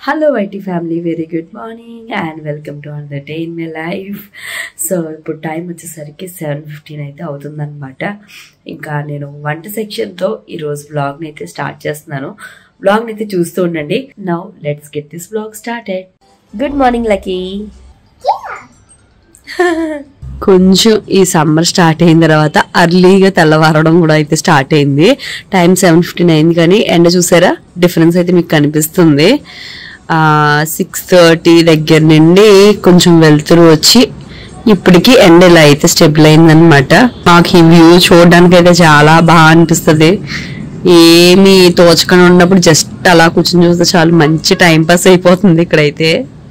Hello IT family very good morning and welcome to on the day in my life so ఇప్పుడు time వచ్చేసరికి seven fifteen అయితే అవుతుందన్నమాట ఇంకా నేను వంట సెక్షన్తో ఈరోజు బ్లాగ్ని అయితే స్టార్ట్ చేస్తున్నాను బ్లాగ్ని అయితే చూస్తూ ఉండండి now let's get this blog started good morning Lucky కొంచెం ఈ సమ్మర్ స్టార్ట్ అయిన తర్వాత అర్లీగా తెల్లవారడం కూడా అయితే స్టార్ట్ అయింది టైం సెవెన్ ఫిఫ్టీన్ అయింది కానీ ఎండ చూసారా డిఫరెన్స్ అయితే మీకు కనిపిస్తుంది సిక్స్ థర్టీ దగ్గర నుండి కొంచెం వెళ్తురు వచ్చి ఇప్పటికి ఎండ ఇలా అయితే స్టెబుల్ అయిందనమాట మాకు ఈ వ్యూ చూడడానికి అయితే చాలా బాగా అనిపిస్తుంది ఏమి తోచకుండా ఉన్నప్పుడు జస్ట్ అలా కూర్చొని చూస్తే చాలా మంచి టైం పాస్ అయిపోతుంది ఇక్కడైతే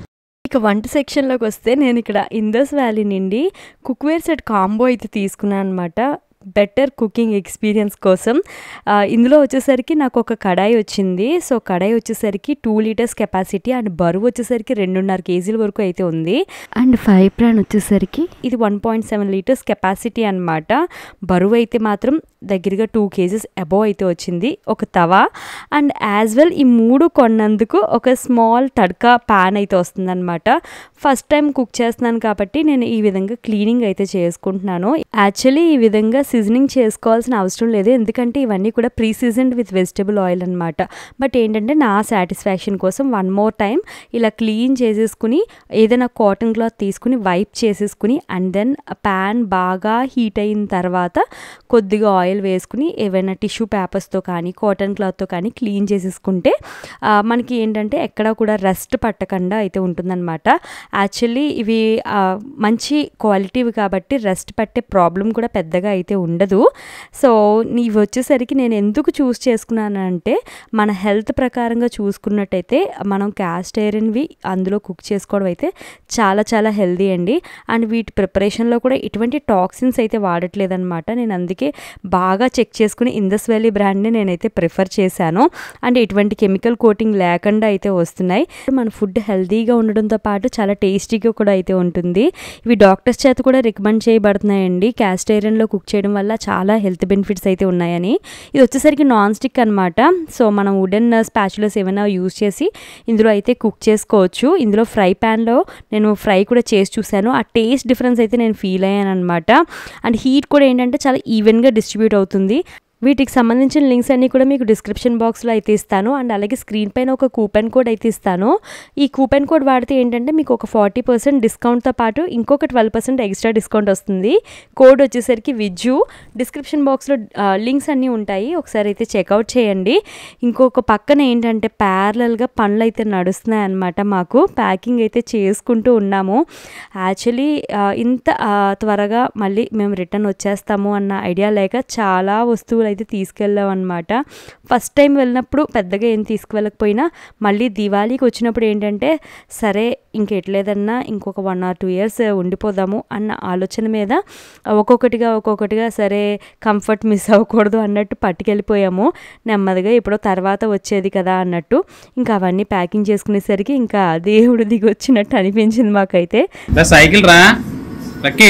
ఇక వంట సెక్షన్లోకి వస్తే నేను ఇక్కడ ఇందస్ వ్యాలీ నుండి కుక్వేర్ సెట్ కాంబో అయితే తీసుకున్నాను అనమాట బెటర్ కుకింగ్ ఎక్స్పీరియన్స్ కోసం ఆ, ఇందులో వచ్చేసరికి నాకు ఒక కడాయి వచ్చింది సో కడాయి వచ్చేసరికి టూ లీటర్స్ కెపాసిటీ అండ్ బరువు వచ్చేసరికి రెండున్నర కేజీల వరకు అయితే ఉంది అండ్ ఫైవ్ ప్రాన్ వచ్చేసరికి ఇది one point seven litres capacity అనమాట బరువు అయితే మాత్రం దగ్గరగా టూ కేజీస్ అబోవ్ అయితే వచ్చింది ఒక తవా అండ్ యాజ్ వెల్ ఈ మూడు కొన్నందుకు ఒక స్మాల్ తడకా ప్యాన్ అయితే వస్తుందన్నమాట ఫస్ట్ టైం కుక్ చేస్తున్నాను కాబట్టి నేను ఈ విధంగా క్లీనింగ్ అయితే చేసుకుంటున్నాను యాక్చువల్లీ ఈ విధంగా సీజనింగ్ చేసుకోవాల్సిన అవసరం లేదు ఎందుకంటే ఇవన్నీ కూడా pre seasoned with vegetable oil అనమాట బట్ ఏంటంటే నా సాటిస్ఫాక్షన్ కోసం వన్ మోర్ టైం ఇలా క్లీన్ చేసేసుకుని ఏదైనా కాటన్ క్లాత్ తీసుకుని వైప్ చేసేసుకుని అండ్ దెన్ ప్యాన్ బాగా హీట్ అయిన తర్వాత కొద్దిగా ఆయిల్ వేసుకుని ఏవైనా టిష్యూ పేపర్స్తో కానీ కాటన్ క్లాత్తో కానీ క్లీన్ చేసేసుకుంటే ఆ, మనకి ఏంటంటే ఎక్కడా కూడా రెస్ట్ పట్టకుండా అయితే ఉంటుందన్నమాట యాక్చువల్లీ ఇవి ఆ, మంచి క్వాలిటీవి కాబట్టి రెస్ట్ పట్టే ప్రాబ్లం కూడా పెద్దగా అయితే ఉండదు సో ఇవి వచ్చేసరికి నేను ఎందుకు చూస్ చేసుకున్నానంటే మన హెల్త్ ప్రకారంగా చూసుకున్నట్టయితే మనం క్యాస్ట్ ఐరన్వి అందులో కుక్ చేసుకోవడం అయితే చాలా చాలా హెల్దీ అండి అండ్ వీటి ప్రిపరేషన్లో కూడా ఎటువంటి టాక్సిన్స్ అయితే వాడట్లేదన్నమాట నేను అందుకే బాగా చెక్ చేసుకుని ఇందస్ వ్యాలీ బ్రాండ్ని నేనైతే ప్రిఫర్ చేశాను అండ్ ఎటువంటి కెమికల్ కోటింగ్ లేకుండా అయితే వస్తున్నాయి మన ఫుడ్ హెల్తీగా ఉండడంతో పాటు చాలా టేస్టీగా కూడా అయితే ఉంటుంది ఇవి డాక్టర్స్ చేత కూడా రికమెండ్ చేయబడుతున్నాయండి క్యాస్ట్ ఐరన్లో కుక్ చేయడం వల్ల చాలా హెల్త్ బెనిఫిట్స్ అయితే ఉన్నాయని ఇది వచ్చేసరికి నాన్ స్టిక్ అనమాట సో మనం వుడెన్ స్పాచులస్ ఏమైనా యూజ్ చేసి ఇందులో అయితే కుక్ చేసుకోవచ్చు ఇందులో ఫ్రై ప్యాన్లో నేను ఫ్రై కూడా చేసి చూశాను ఆ టేస్ట్ డిఫరెన్స్ అయితే నేను ఫీల్ అయ్యాను అనమాట అండ్ హీట్ కూడా ఏంటంటే చాలా ఈవెన్గా డిస్ట్రిబ్యూట్ అవుతుంది వీటికి సంబంధించిన లింక్స్ అన్నీ కూడా మీకు డిస్క్రిప్షన్ బాక్స్లో అయితే ఇస్తాను అండ్ అలాగే స్క్రీన్ పైన ఒక కూపన్ కోడ్ అయితే ఇస్తాను ఈ కూపన్ కోడ్ వాడితే ఏంటంటే మీకు ఒక ఫార్టీ పర్సెంట్ డిస్కౌంట్తో పాటు ఇంకొక ట్వెల్వ్ పర్సెంట్ ఎక్స్ట్రా డిస్కౌంట్ వస్తుంది కోడ్ వచ్చేసరికి విజ్జు డిస్క్రిప్షన్ బాక్స్లో లింక్స్ అన్నీ ఉంటాయి ఒకసారి అయితే చెక్అవుట్ చేయండి ఇంకొక పక్కన ఏంటంటే ప్యారలల్గా పనులు అయితే నడుస్తున్నాయి అన్నమాట మాకు ప్యాకింగ్ అయితే చేసుకుంటూ ఉన్నాము యాక్చువల్లీ ఇంత ఆ, త్వరగా మళ్ళీ మేము రిటర్న్ వచ్చేస్తాము అన్న ఐడియా లేక చాలా వస్తువులు అయితే తీసుకెళ్ళాం అనమాట ఫస్ట్ టైం వెళ్ళినప్పుడు పెద్దగా ఏం తీసుకువెళ్ళకపోయినా మళ్ళీ దివాళీకి వచ్చినప్పుడు ఏంటంటే సరే ఇంకెట్లేదన్నా ఇంకొక వన్ ఆర్ టూ ఇయర్స్ ఉండిపోదాము అన్న ఆలోచన మీద ఒక్కొక్కటిగా ఒక్కొక్కటిగా సరే కంఫర్ట్ మిస్ అవ్వకూడదు అన్నట్టు పట్టుకెళ్ళిపోయాము నెమ్మదిగా ఎప్పుడో తర్వాత వచ్చేది కదా అన్నట్టు ఇంకా అవన్నీ ప్యాకింగ్ చేసుకునేసరికి ఇంకా దేవుడు దిగి వచ్చినట్టు అనిపించింది మాకైతే దా సైకిల్ రా లక్కీ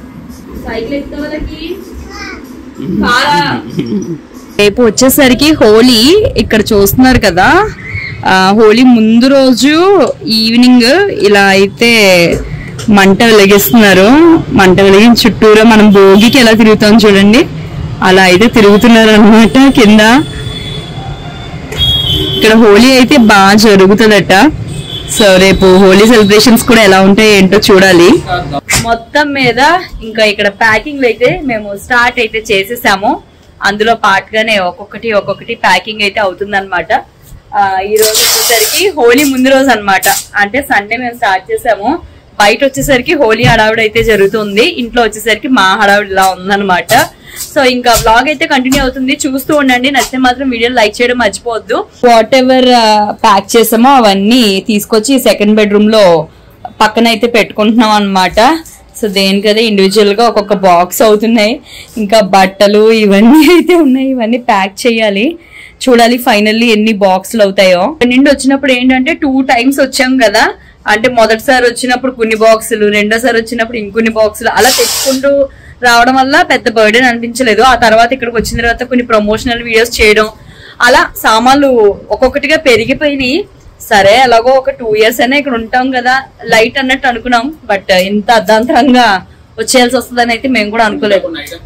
రేపు వచ్చేసరికి హోలీ ఇక్కడ చూస్తున్నారు కదా ఆ, హోలీ ముందు రోజు ఈవినింగ్ ఇలా అయితే మంట వెలిగిస్తున్నారు మంట వెలిగించి చుట్టూరా మనం భోగికి ఎలా తిరుగుతాం చూడండి అలా అయితే తిరుగుతున్నారు అనమాట కింద ఇక్కడ హోలీ అయితే బాగా జరుగుతుందట సో రేపు హోలీ సెలబ్రేషన్స్ కూడా ఎలా ఉంటాయి ఏంటో చూడాలి మొత్తం మీద ఇంకా ఇక్కడ ప్యాకింగ్ అయితే మేము స్టార్ట్ అయితే చేసేసాము అందులో పార్ట్ గానే ఒక్కొక్కటి ఒక్కొక్కటి ప్యాకింగ్ అయితే అవుతుందన్నమాట ఆ, ఈ రోజు వచ్చేసరికి హోలీ ముందు రోజు అన్నమాట అంటే సండే మేము స్టార్ట్ చేసాము బయట వచ్చేసరికి హోలీ హడావిడి అయితే జరుగుతుంది ఇంట్లో వచ్చేసరికి మా హడావిడి ఇలా ఉందన్నమాట సో ఇంకా బ్లాగ్ అయితే కంటిన్యూ అవుతుంది చూస్తూ ఉండండి నచ్చితే మాత్రం వీడియో లైక్ చేయడం మర్చిపోవద్దు వాట్ ఎవర్ ప్యాక్ చేసామో అవన్నీ తీసుకొచ్చి సెకండ్ బెడ్రూమ్ లో పక్కన అయితే పెట్టుకుంటున్నాం అన్నమాట సో దేనికదే ఇండివిజువల్ గా ఒక్కొక్క బాక్స్ అవుతున్నాయి ఇంకా బట్టలు ఇవన్నీ అయితే ఉన్నాయి ఇవన్నీ ప్యాక్ చేయాలి చూడాలి ఫైనల్లీ ఎన్ని బాక్సులు అవుతాయో నిండి వచ్చినప్పుడు ఏంటంటే టూ టైమ్స్ వచ్చాం కదా అంటే మొదటిసారి వచ్చినప్పుడు కొన్ని బాక్సులు రెండోసారి వచ్చినప్పుడు ఇంకొన్ని బాక్సులు అలా తెచ్చుకుంటూ రావడం వల్ల పెద్ద బర్డెన్ అనిపించలేదు ఆ తర్వాత ఇక్కడికి వచ్చిన తర్వాత కొన్ని ప్రమోషనల్ వీడియోస్ చేయడం అలా సామాన్లు ఒక్కొక్కటిగా పెరిగిపోయినాయి సరే ఎలాగో ఒక టూ ఇయర్స్ అయినా ఇక్కడ ఉంటాం కదా లైట్ అన్నట్టు అనుకున్నాం బట్ ఇంత అర్ధాంతరంగా వచ్చేయాల్సి వస్తుందని అయితే మేము కూడా అనుకోలేదు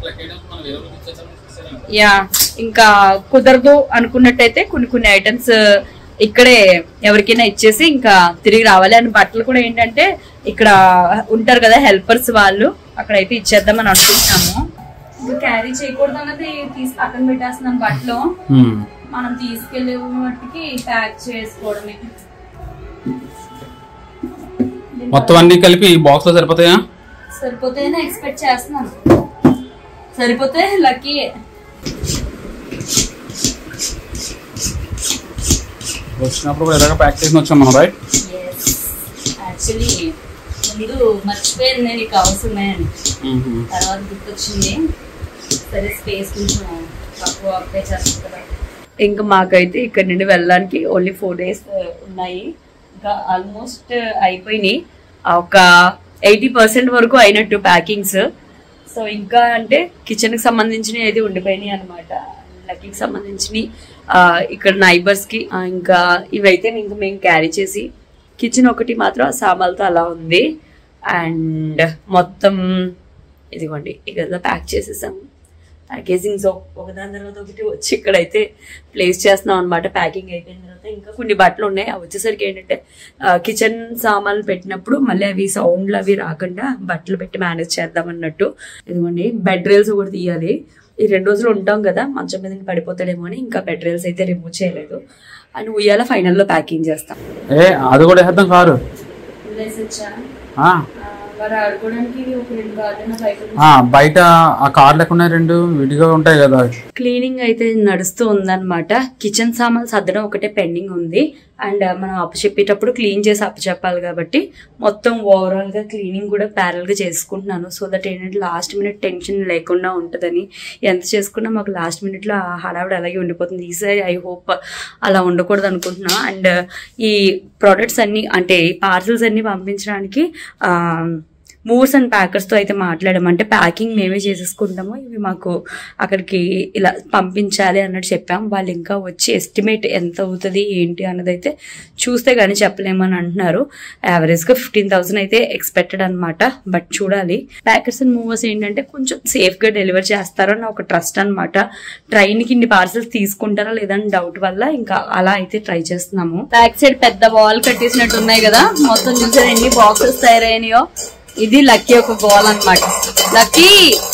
యా ఇంకా కుదరదు అనుకున్నట్టయితే కొన్ని కొన్ని ఐటమ్స్ ఇక్కడే ఎవరికైనా ఇచ్చేసి ఇంకా తిరిగి రావాలి అని బట్టలు కూడా ఏంటంటే ఇక్కడ ఉంటారు కదా హెల్పర్స్ వాళ్ళు అక్కడైతే ఇచ్చేద్దామని అనుకుంటున్నాము ఇంకా క్యారీ చేయకూడదు అన్నది తీసి పక్కన పెట్టేస్తున్నాం బట్టలు మనం తీసుకెళ్లే మట్టికి ప్యాక్ చేసుకోవడమే మొత్తం అన్ని కలిపి బాక్స్ లో సరిపోతాయా సరిపోతేనే ఎక్స్పెక్ట్ చేస్తున్నాను సరిపోతే లక్కీ వచ్చినప్పుడు కూడా ఎలాగ ప్యాక్ చేసి వచ్చాం మనం రైట్ యాక్చువల్లీ ముందు మర్చిపోయాను నేను నీకు అవసరమేనని తర్వాత గుర్తొచ్చింది సరే స్పేస్ కొంచెం తక్కువ అప్లై చేస్తాను కదా ఇంకా మాకైతే ఇక్కడ నుండి వెళ్ళడానికి ఓన్లీ ఫోర్ డేస్ ఉన్నాయి ఇంకా ఆల్మోస్ట్ అయిపోయినాయి ఆ ఒక ఎయిటీ పర్సెంట్ వరకు అయినట్టు ప్యాకింగ్స్ సో ఇంకా అంటే కిచెన్ కి సంబంధించినవి అయితే ఉండిపోయినాయి అనమాట లక్కీకి సంబంధించినవి ఆ, ఇక్కడ నైబర్స్ కి ఆ, ఇంకా ఇవైతే ఇంకా మేము క్యారీ చేసి కిచెన్ ఒకటి మాత్రం ఆ సామాన్లతో అలా ఉంది అండ్ మొత్తం ఇదిగోండి ఇక్కడ ప్యాక్ చేసేసాము ప్యాకేజింగ్స్ ఒకదాని తర్వాత ఒకటి వచ్చి ఇక్కడైతే ప్లేస్ చేస్తున్నాం అనమాట ప్యాకింగ్ అయిపోయిన తర్వాత ఇంకా కొన్ని బట్టలు ఉన్నాయి అవి వచ్చేసరికి ఏంటంటే కిచెన్ సామాన్లు పెట్టినప్పుడు మళ్ళీ అవి సౌండ్లు అవి రాకుండా బట్టలు పెట్టి మేనేజ్ చేద్దాం అన్నట్టు ఇదిగోండి బెడ్ రైల్స్ కూడా తీయాలి ఈ రెండు రోజులు ఉంటాం కదా మంచం మీద నుండి పడిపోతాడేమో అని ఇంకా బెడ్ రైల్స్ అయితే రిమూవ్ చేయలేదు అని ఉయ్యాల ఫైనల్లో ప్యాకింగ్ చేస్తాం ఏ అది కూడా వేద్దాం కారు ఆ, వారు ఆడుకోవడానికి ఒక రెండు గార్డెన్ బయట ఆ, బయట ఆ కార్ లేకుండా రెండు విడిగా ఉంటాయి కదా క్లీనింగ్ అయితే నడుస్తూ ఉందన్నమాట కిచెన్ సామాన్లు సర్దడం ఒకటే పెండింగ్ ఉంది అండ్ మనం అప్పచెప్పేటప్పుడు క్లీన్ చేసి అప్పచెప్పాలి కాబట్టి మొత్తం ఓవరాల్ గా క్లీనింగ్ కూడా ప్యారల్ గా చేసుకుంటున్నాను సో దట్ ఏంటంటే లాస్ట్ మినిట్ టెన్షన్ లేకుండా ఉంటుందని ఎంత చేసుకున్నా మాకు లాస్ట్ మినిట్ లో ఆ హడావిడి అలాగే ఉండిపోతుంది ఈసారి ఐ హోప్ అలా ఉండకూడదు అనుకుంటున్నా అండ్ ఈ ప్రోడక్ట్స్ అన్ని అంటే పార్సల్స్ అన్ని పంపించడానికి ఆ, మూవ్స్ అండ్ ప్యాకర్స్ తో అయితే మాట్లాడాము అంటే ప్యాకింగ్ మేమే చేసేసుకుంటాము ఇవి మాకు అక్కడికి ఇలా పంపించాలి అన్నట్టు చెప్పాం వాళ్ళు ఇంకా వచ్చి ఎస్టిమేట్ ఎంత అవుతుంది ఏంటి అన్నది అయితే చూస్తే కానీ చెప్పలేమని అంటున్నారు యావరేజ్ గా ఫిఫ్టీన్ థౌసండ్ అయితే ఎక్స్పెక్టెడ్ అనమాట బట్ చూడాలి ప్యాకర్స్ అండ్ మూవర్స్ ఏంటంటే కొంచెం సేఫ్ గా డెలివర్ చేస్తారో అని ఒక ట్రస్ట్ అనమాట ట్రైన్ కి ఇన్ని పార్సల్స్ తీసుకుంటారా లేదని డౌట్ వల్ల ఇంకా అలా అయితే ట్రై చేస్తున్నాము బ్యాక్ సైడ్ పెద్ద వాల్ కట్టేసినట్టు ఉన్నాయి కదా మొత్తం చూసారు ఎన్ని బాక్సెస్ తయారైనాయో ఇది లక్కీ ఒక గోల్ అన్నమాట Lucky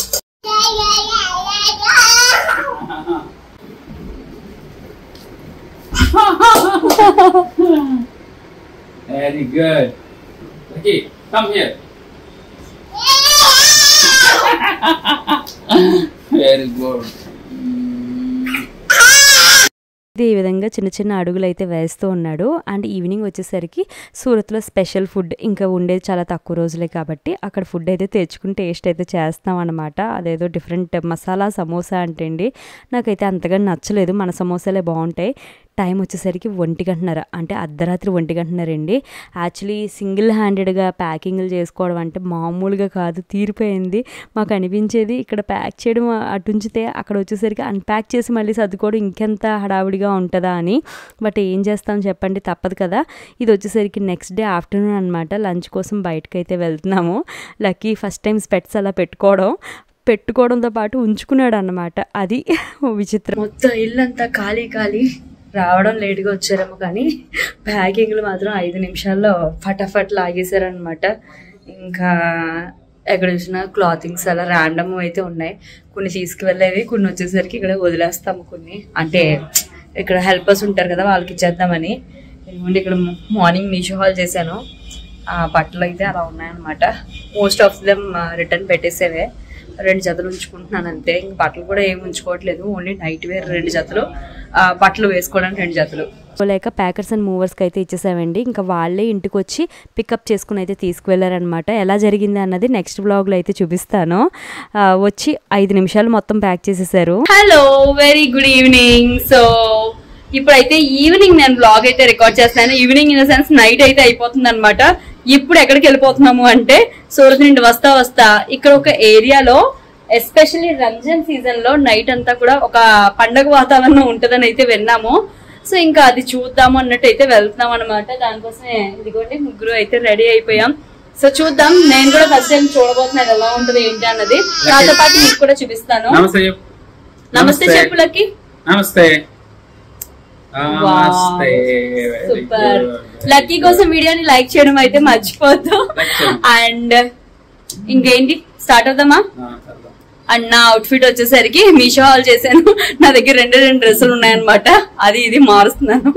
very good okay come here very good ఇది ఈ విధంగా చిన్న చిన్న అడుగులు అయితే వేస్తూ ఉన్నాడు అండ్ ఈవినింగ్ వచ్చేసరికి సూరత్లో స్పెషల్ ఫుడ్ ఇంకా ఉండేది చాలా తక్కువ రోజులే కాబట్టి అక్కడ ఫుడ్ అయితే తెచ్చుకుని టేస్ట్ అయితే చేస్తాం అనమాట అదేదో డిఫరెంట్ మసాలా సమోసా అంటే అండి నాకైతే అంతగా నచ్చలేదు మన సమోసాలే బాగుంటాయి టైం వచ్చేసరికి ఒంటి గంటన్నర అంటే అర్ధరాత్రి ఒంటి గంటన్నరండి యాక్చువల్లీ సింగిల్ హ్యాండెడ్గా ప్యాకింగ్లు చేసుకోవడం అంటే మామూలుగా కాదు తీరిపోయింది మాకు అనిపించేది ఇక్కడ ప్యాక్ చేయడం అటు ఉంచితే అక్కడ వచ్చేసరికి అన్ప్యాక్ చేసి మళ్ళీ సర్దుకోవడం ఇంకెంత హడావుడిగా ఉంటుందా అని బట్ ఏం చేస్తాం చెప్పండి తప్పదు కదా ఇది వచ్చేసరికి నెక్స్ట్ డే ఆఫ్టర్నూన్ అనమాట లంచ్ కోసం బయటకు అయితే వెళ్తున్నాము లక్కీ ఫస్ట్ టైం స్పెట్స్ అలా పెట్టుకోవడం పెట్టుకోవడంతో పాటు ఉంచుకున్నాడు అనమాట అది విచిత్రం మొత్తం ఇల్లంతా ఖాళీ ఖాళీ రావడం లేట్గా వచ్చారేమో కానీ ప్యాకింగ్లు మాత్రం ఐదు నిమిషాల్లో ఫటాఫట్ లాగేశారనమాట ఇంకా ఎక్కడ చూసినా క్లాతింగ్స్ అలా ర్యాండమ్ అయితే ఉన్నాయి కొన్ని తీసుకువెళ్ళేవి కొన్ని వచ్చేసరికి ఇక్కడ వదిలేస్తాము కొన్ని అంటే ఇక్కడ హెల్పర్స్ ఉంటారు కదా వాళ్ళకి ఇచ్చేద్దామని ఎందుకంటే ఇక్కడ మార్నింగ్ మీషో హాల్ చేశాను ఆ బట్టలు అయితే అలా ఉన్నాయన్నమాట మోస్ట్ ఆఫ్ దెమ్ రిటర్న్ పెట్టేసేవే రెండు జతలు ఉంచుకుంటున్నాను అంతే ఇంక బట్టలు కూడా ఏమి ఉంచుకోవట్లేదు ఓన్లీ నైట్ వేర్ రెండు జతలు ఆ, బట్టలు వేసుకోవడానికి రెండు జతలు లేక ప్యాకర్స్ అండ్ మూవర్స్కి అయితే ఇచ్చేసామండి ఇంకా వాళ్ళే ఇంటికి వచ్చి పికప్ చేసుకుని అయితే తీసుకువెళ్ళారనమాట ఎలా జరిగింది అన్నది నెక్స్ట్ బ్లాగ్లో అయితే చూపిస్తాను ఆ, వచ్చి ఐదు నిమిషాలు మొత్తం ప్యాక్ చేసేసారు hello very good evening so ఇప్పుడైతే ఈవినింగ్ నేను బ్లాగ్ అయితే రికార్డ్ చేస్తాను evening in the sense night అయితే అయిపోతుంది అనమాట ఇప్పుడు ఎక్కడికి వెళ్ళిపోతున్నాము అంటే సూరత్ నుండి వస్తా వస్తా ఇక్కడ ఒక ఏరియాలో ఎస్పెషల్లీ రంజాన్ సీజన్ లో నైట్ అంతా కూడా ఒక పండగ వాతావరణం ఉంటదని అయితే విన్నాము సో ఇంకా అది చూద్దాము అన్నట్టు అయితే వెళ్తున్నాం అనమాట దానికోసమే ఇదిగోండి ముగ్గురు అయితే రెడీ అయిపోయాం సో చూద్దాం నేను కూడా ఫస్ట్ టైం చూడబోతున్నాను ఎలా ఉంటది ఏంటి అన్నది నాతో పాటు మీకు కూడా చూపిస్తాను నమస్తే చెప్పు. నమస్తే చెప్పులకి నమస్తే నమస్తే Very సూపర్ good. లక్కీ కోసం వీడియోని లైక్ చేయడం అయితే మర్చిపోద్దు Like చేయండి. అండ్ ఇంకేంటి స్టార్ట్ అవుదామా ఆ, చదువు. అండ్ నా అవుట్ఫిట్ వచ్చేసరికి మీషో హాల్ చేశాను నా దగ్గర రెండు రెండు డ్రెస్సులు ఉన్నాయన్నమాట అది ఇది మారుస్తున్నాను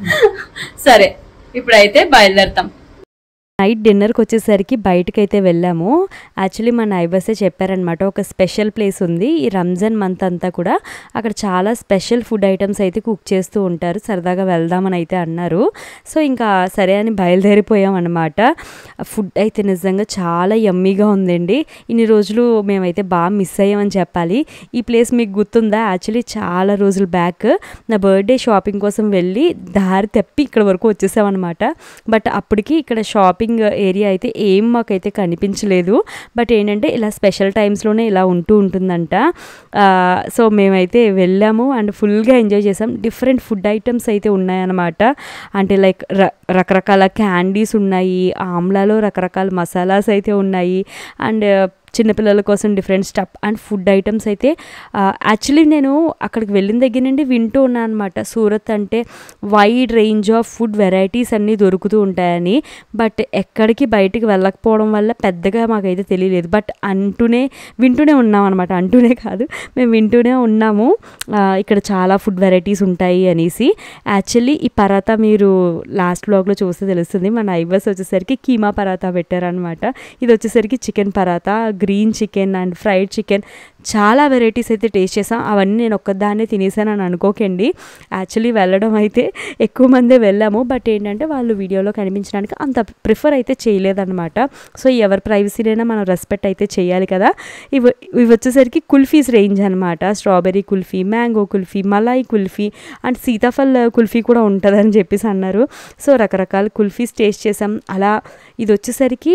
సరే ఇప్పుడైతే బయలుదేరుతాం నైట్ డిన్నర్కి వచ్చేసరికి బయటకైతే వెళ్ళాము యాక్చువల్లీ మా నైబర్సే చెప్పారనమాట ఒక స్పెషల్ ప్లేస్ ఉంది ఈ రంజాన్ మంత్ అంతా కూడా అక్కడ చాలా స్పెషల్ ఫుడ్ ఐటమ్స్ అయితే కుక్ చేస్తూ ఉంటారు సరదాగా వెళ్దామని అయితే అన్నారు సో ఇంకా సరే అని బయలుదేరిపోయాం అనమాట ఫుడ్ అయితే నిజంగా చాలా యమ్మీగా ఉందండి ఇన్ని రోజులు మేమైతే బాగా మిస్ అయ్యామని చెప్పాలి ఈ ప్లేస్ మీకు గుర్తుందా యాక్చువల్లీ చాలా రోజుల బ్యాక్ నా బర్త్డే షాపింగ్ కోసం వెళ్ళి దారి తప్పి ఇక్కడ వరకు వచ్చేసామన్నమాట బట్ అప్పటికి ఇక్కడ షాపింగ్ ఏరియా అయితే ఏం మాకైతే కనిపించలేదు బట్ ఏంటంటే ఇలా స్పెషల్ టైమ్స్లోనే ఇలా ఉంటూ ఉంటుందంట ఆ, సో మేమైతే వెళ్ళాము అండ్ ఫుల్గా ఎంజాయ్ చేసాం డిఫరెంట్ ఫుడ్ ఐటమ్స్ అయితే ఉన్నాయన్నమాట అంటే లైక్ ర రకరకాల క్యాండీస్ ఉన్నాయి ఆమ్లాలో రకరకాల మసాలాస్ అయితే ఉన్నాయి అండ్ చిన్నపిల్లల కోసం different stuff and food items అయితే యాక్చువల్లీ నేను అక్కడికి వెళ్ళిన దగ్గర నుండి వింటూ ఉన్నాను అనమాట సూరత్ అంటే wide range of food varieties అన్నీ దొరుకుతూ ఉంటాయని బట్ ఎక్కడికి బయటికి వెళ్ళకపోవడం వల్ల పెద్దగా మాకైతే తెలియలేదు బట్ అంటూనే వింటూనే ఉన్నాం అనమాట అంటూనే కాదు మేము వింటూనే ఉన్నాము ఆ, ఇక్కడ చాలా ఫుడ్ వెరైటీస్ ఉంటాయి అనేసి యాక్చువల్లీ ఈ పరాతా మీరు లాస్ట్ బ్లాగ్లో చూస్తే తెలుస్తుంది మన నైబర్స్ వచ్చేసరికి కీమా పరాతా పెట్టారనమాట ఇది వచ్చేసరికి chicken paratha green chicken and fried chicken చాలా వెరైటీస్ అయితే టేస్ట్ చేసాం అవన్నీ నేను ఒక్కదాన్నే తినేసాను అని అనుకోకండి యాక్చువల్లీ వెళ్ళడం అయితే ఎక్కువ మందే వెళ్ళాము బట్ ఏంటంటే వాళ్ళు వీడియోలో కనిపించడానికి అంత ప్రిఫర్ అయితే చేయలేదన్నమాట సో ఎవరి ప్రైవసీనైనా మనం రెస్పెక్ట్ అయితే చేయాలి కదా ఇవి ఇవి వచ్చేసరికి కుల్ఫీస్ రేంజ్ అనమాట strawberry kulfi mango kulfi malai kulfi and sitaphal kulfi కూడా ఉంటుందని చెప్పేసి అన్నారు సో రకరకాల కుల్ఫీస్ టేస్ట్ చేసాం అలా ఇది వచ్చేసరికి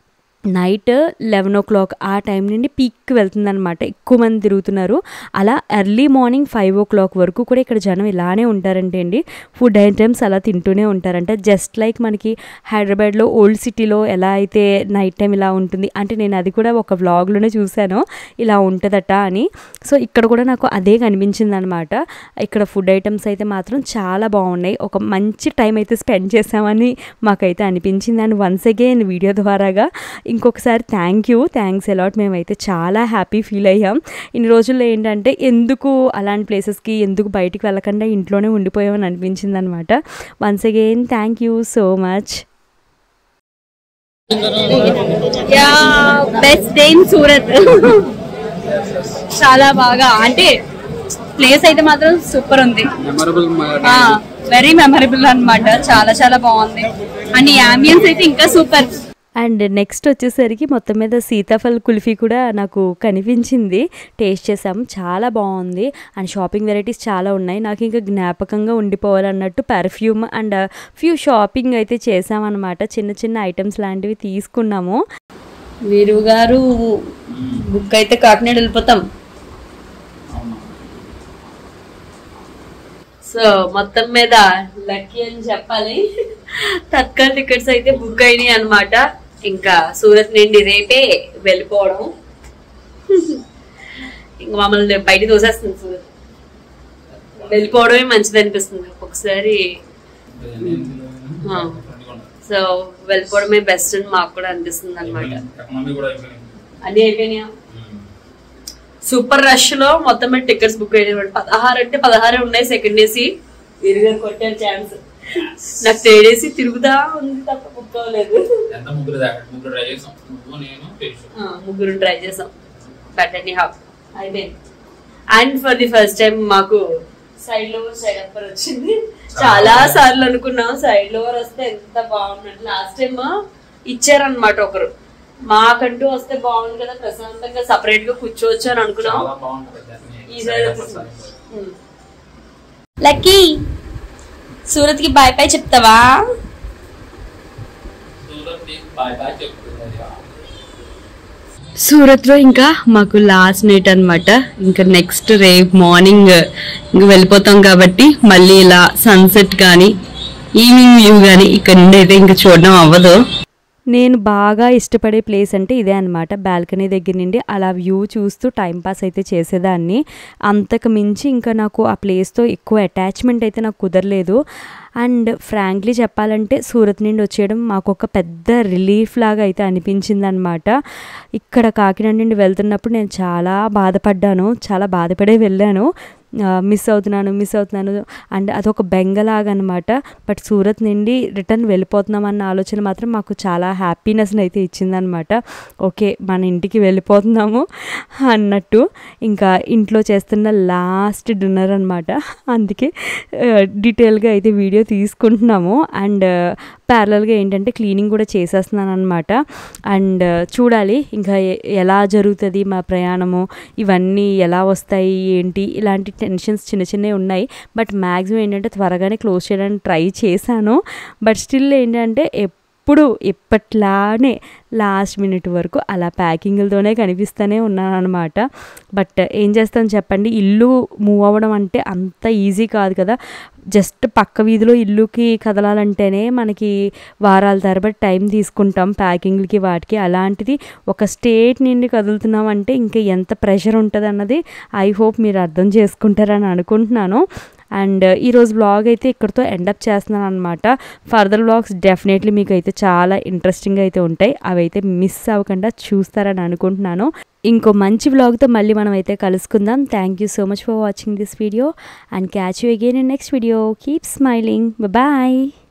నైట్ లెవెన్ ఓ క్లాక్ ఆ టైం నుండి పీక్కి వెళ్తుందనమాట ఎక్కువ మంది తిరుగుతున్నారు అలా early morning five o'clock వరకు కూడా ఇక్కడ జనం ఇలానే ఉంటారంటే అండి ఫుడ్ ఐటమ్స్ అలా తింటూనే ఉంటారంట జస్ట్ లైక్ మనకి హైదరాబాద్లో ఓల్డ్ సిటీలో ఎలా అయితే నైట్ టైం ఇలా ఉంటుంది అంటే నేను అది కూడా ఒక వ్లాగ్లోనే చూశాను ఇలా ఉంటుందట అని సో ఇక్కడ కూడా నాకు అదే కనిపించింది అనమాట ఇక్కడ ఫుడ్ ఐటమ్స్ అయితే మాత్రం చాలా బాగున్నాయి ఒక మంచి టైం అయితే స్పెండ్ చేసామని మాకైతే అనిపించింది అండ్ వన్స్ అగైన్ వీడియో ద్వారాగా ఇంకొకసారి థ్యాంక్ యూ థ్యాంక్స్ ఎలాట్ మేమైతే చాలా హ్యాపీ ఫీల్ అయ్యాం ఇన్ని రోజుల్లో ఏంటంటే ఎందుకు అలాంటి ప్లేసెస్కి ఎందుకు బయటికి వెళ్ళకుండా ఇంట్లోనే ఉండిపోయామని అనిపించింది అనమాట once again thank you so much yeah best day in Surat చాలా బాగా అంటే ప్లేస్ అయితే మాత్రం సూపర్ ఉంది Memorable మా- వెరీ మెమరబుల్ అన్నమాట చాలా చాలా బాగుంది అండ్ ఈ అంబియన్స్ అయితే ఇంకా సూపర్ అండ్ నెక్స్ట్ వచ్చేసరికి మొత్తం మీద సీతాఫల్ కుల్ఫీ కూడా నాకు కనిపించింది టేస్ట్ చేసాం చాలా బాగుంది అండ్ షాపింగ్ వెరైటీస్ చాలా ఉన్నాయి నాకు ఇంకా జ్ఞాపకంగా ఉండిపోవాలన్నట్టు పర్ఫ్యూమ్ అండ్ ఫ్యూ షాపింగ్ అయితే చేసామన్నమాట చిన్న చిన్న ఐటమ్స్ లాంటివి తీసుకున్నాము వీరు గారు బుక్ అయితే కాకినాడ వెళ్ళిపోతాం సో మొత్తం మీద లక్కీ అని చెప్పాలి తత్కాల్ టికెట్స్ అయితే బుక్ అయినాయి అన్నమాట ఇంకా సూరత్ నుండి రేపే వెళ్ళిపోవడం ఇంకా మమ్మల్ని బయట తోసేస్తుంది సూరత్ వెళ్ళిపోవడమే మంచిది అనిపిస్తుంది ఒకసారి ఆ. సో వెళ్ళిపోవడమే బెస్ట్ అని మాకు కూడా అనిపిస్తుంది అనమాట ఎకనామీ కూడా అయిపోయింది. అన్ని అయిపోయినాయా సూపర్ రష్ లో మొత్తం మీద టికెట్స్ బుక్ అయ్యాయి పదహారు అంటే పదహారే ఉన్నాయి సెకండ్ ఏసీ వీరుగారు కొట్టారు ఛాన్స్ నాకు థర్డ్ ఏసీ తిరుగుతా ఉంది తప్ప బుక్ అవ్వలేదు ఎంత ముగ్గురు దాకా ముగ్గురు ట్రై చేసాం నువ్వు నేను పేషు ఆ, ముగ్గురు ట్రై చేసాం బట్ అని హాఫ్ అయిపోయింది and for the first time మాకు సైడ్ లో సైడ్ అప్పర్ వచ్చింది చాలా సార్లు అనుకున్నాం సైడ్ లో వస్తే ఎంత బాగున్నట్టు లాస్ట్ టైం ఇచ్చారనమాట ఒకరు మాకంటూ వస్తే బాగుంది కదా ప్రశాంతంగా సపరేట్ గా కూర్చోవచ్చు అని అనుకున్నాం చాలా బాగుంటుంది జర్నీ. ఈసారి సైడ్ వచ్చేసింది. అప్పర్ ఉమ్. లక్కీ సూరత్ కి బాయ్ బాయ్ చెప్తావా సూరత్ కి బాయ్ బాయ్ చెప్తుంది అది. సూరత్లో ఇంకా మాకు లాస్ట్ నైట్ అన్నమాట ఇంకా నెక్స్ట్ రేపు మార్నింగ్ ఇంకా వెళ్ళిపోతాం కాబట్టి మళ్ళీ ఇలా సన్సెట్ కానీ ఈవినింగ్ వ్యూ కానీ ఇక్కడ నుండి అయితే ఇంకా చూడడం అవ్వదు నేను బాగా ఇష్టపడే ప్లేస్ అంటే ఇదే అనమాట బాల్కనీ దగ్గర నుండి అలా వ్యూ చూస్తూ టైంపాస్ అయితే చేసేదాన్ని అంతకు మించి ఇంకా నాకు ఆ ప్లేస్తో ఎక్కువ అటాచ్మెంట్ అయితే నాకు కుదరలేదు అండ్ ఫ్రాంక్లీ చెప్పాలంటే సూరత్ నుండి వచ్చేయడం మాకు ఒక పెద్ద రిలీఫ్ లాగా అయితే అనిపించింది అనమాట ఇక్కడ కాకినాడ నుండి వెళ్తున్నప్పుడు నేను చాలా బాధపడ్డాను చాలా బాధపడే వెళ్ళాను మిస్ అవుతున్నాను మిస్ అవుతున్నాను అండ్ అదొక బెంగలాగా అనమాట బట్ సూరత్ నుండి రిటర్న్ వెళ్ళిపోతున్నాం అన్న ఆలోచన మాత్రం మాకు చాలా హ్యాపీనెస్ని అయితే ఇచ్చిందనమాట ఓకే మన ఇంటికి వెళ్ళిపోతున్నాము అన్నట్టు ఇంకా ఇంట్లో చేస్తున్న లాస్ట్ డిన్నర్ అనమాట అందుకే డీటెయిల్గా అయితే వీడియో తీసుకుంటున్నాము అండ్ ప్యారలల్గా ఏంటంటే క్లీనింగ్ కూడా చేసేస్తున్నాను అనమాట అండ్ చూడాలి ఇంకా ఎ- ఎలా జరుగుతుంది మా ప్రయాణము ఇవన్నీ ఎలా వస్తాయి ఏంటి ఇలాంటి టెన్షన్స్ చిన్న చిన్నవి ఉన్నాయి బట్ మ్యాక్సిమం ఏంటంటే త్వరగానే క్లోజ్ చేయడానికి ట్రై చేశాను బట్ స్టిల్ ఏంటంటే ఎప్పుడు ఎప్పట్లానే లాస్ట్ మినిట్ వరకు అలా ప్యాకింగ్లతోనే కనిపిస్తూనే ఉన్నాను అనమాట బట్ ఏం చేస్తాం చెప్పండి ఇల్లు మూవ్ అవ్వడం అంటే అంత ఈజీ కాదు కదా జస్ట్ పక్క వీధిలో ఇల్లుకి కదలాలంటేనే మనకి వారాల తరబడి టైం తీసుకుంటాం ప్యాకింగ్లకి వాటికి అలాంటిది ఒక స్టేట్ నుండి కదులుతున్నాం అంటే ఇంకా ఎంత ప్రెషర్ ఉంటుంది అన్నది ఐ హోప్ మీరు అర్థం చేసుకుంటారని అనుకుంటున్నాను అండ్ ఈరోజు బ్లాగ్ అయితే ఇక్కడితో ఎండప్ చేస్తున్నాను అనమాట ఫర్దర్ బ్లాగ్స్ డెఫినెట్లీ మీకు అయితే చాలా ఇంట్రెస్టింగ్ అయితే ఉంటాయి అవి అయితే మిస్ అవ్వకుండా చూస్తారని అనుకుంటున్నాను ఇంకో మంచి బ్లాగ్తో మళ్ళీ మనం అయితే కలుసుకుందాం thank you so much for watching this video and catch you again in next video keep smiling bye